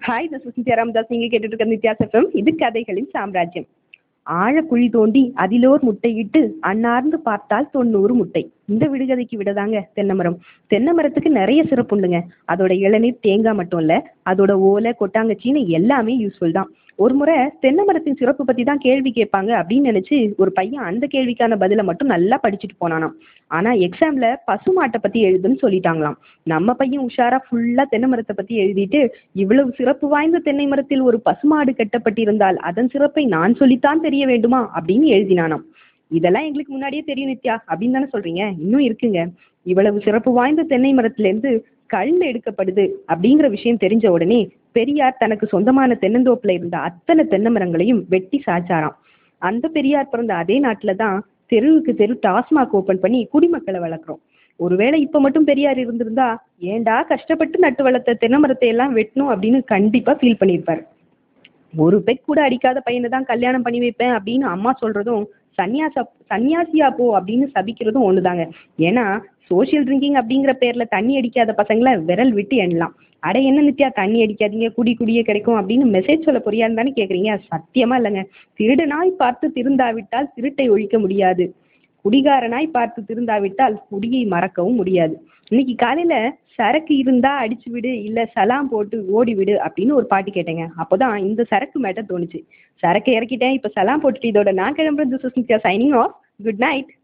hi this is Nithya Ramadas நீங்க கேட்டுட்டு இருக்க நித்யா எஃப்எம் இது கதைகளின் சாம்ராஜ்யம் ஆழக்குழி தோண்டி அதிலோர் முட்டையிட்டு அன்னார்ந்து பார்த்தால் தொண்ணூறு முட்டை இந்த விடுகதைக்கு விடதாங்க தென்னை மரம் தென்னை மரத்துக்கு நிறைய சிறப்பு உண்டுங்க அதோட இளநீர் தேங்காய் மட்டும் இல்ல அதோட ஓலை கொட்டாங்கச்சின்னு எல்லாமே யூஸ்ஃபுல் தான் ஒரு முறை தென்னை மரத்தின் சிறப்பு பத்தி தான் கேள்வி கேட்பாங்க அப்படின்னு நினைச்சு ஒரு பையன் அந்த கேள்விக்கான பதிலை மட்டும் நல்லா படிச்சுட்டு போனானாம் ஆனா எக்ஸாம்ல பசுமாட்டை பத்தி எழுதுன்னு சொல்லிட்டாங்களாம் நம்ம பையன் உஷாரா ஃபுல்லா தென்னை மரத்தை பத்தி எழுதிட்டு இவ்வளவு சிறப்பு வாய்ந்த தென்னை மரத்தில் ஒரு பசுமாடு கட்டப்பட்டிருந்தால் அதன் சிறப்பை நான் சொல்லித்தான் தெரிய வேண்டுமா அப்படின்னு எழுதினானாம் இதெல்லாம் எங்களுக்கு முன்னாடியே தெரியும் நித்யா அப்படின்னு தானே சொல்றீங்க இன்னும் இருக்குங்க இவ்வளவு சிறப்பு வாய்ந்த தென்னை மரத்திலிருந்து கல் எடுக்கப்படுது அப்படிங்கிற விஷயம் தெரிஞ்ச உடனே பெரியார் தனக்கு சொந்தமான தென்னந்தோப்புல இருந்த அத்தனை தென்னை மரங்களையும் வெட்டி சாச்சாராம் அந்த பெரியார் பிறந்த அதே நாட்டுல தான் தெருவுக்கு தெரு டாஸ்மாக் ஓபன் பண்ணி குடிமக்களை வளர்க்குறோம் ஒருவேளை இப்ப மட்டும் பெரியார் இருந்திருந்தா ஏன்டா கஷ்டப்பட்டு நட்டு வளர்த்த தென்னை மரத்தை எல்லாம் வெட்டணும் அப்படின்னு கண்டிப்பா ஃபீல் பண்ணியிருப்பாரு ஒரு பெட் கூட அடிக்காத பையனை தான் கல்யாணம் பண்ணி வைப்பேன் அப்படின்னு அம்மா சொல்றதும் சன்னியாச சன்னியாசியா போ அப்படின்னு சபிக்கிறதும் ஒண்ணுதாங்க ஏன்னா சோஷியல் ட்ரிங்கிங் அப்படிங்கிற பேர்ல தண்ணி அடிக்காத பசங்களை விரல் விட்டு எண்ணலாம் அட என்ன நித்யா தண்ணி அடிக்காதீங்க குடி குடியே கிடைக்கும் அப்படின்னு மெசேஜ் சொல்ல புரியாதுன்னு தானே கேக்குறீங்க சத்தியமா இல்லைங்க திருடனாய் பார்த்து திருந்தாவிட்டால் திருட்டை ஒழிக்க முடியாது குடிகாரனாய் பார்த்து திருந்தாவிட்டால் குடியை மறக்கவும் முடியாது இன்னைக்கு காலையில சரக்கு இருந்தா அடிச்சு விடு இல்ல சலாம் போட்டு ஓடி விடு அப்படின்னு ஒரு பாட்டு கேட்டேங்க அப்போதான் இந்த சரக்கு மேட்டர் தோணுச்சு சரக்கு இறக்கிட்டேன் இப்ப சலாம் போட்டுட்டு இதோட நான் கிளம்புறேன் this is Nithya signing off good night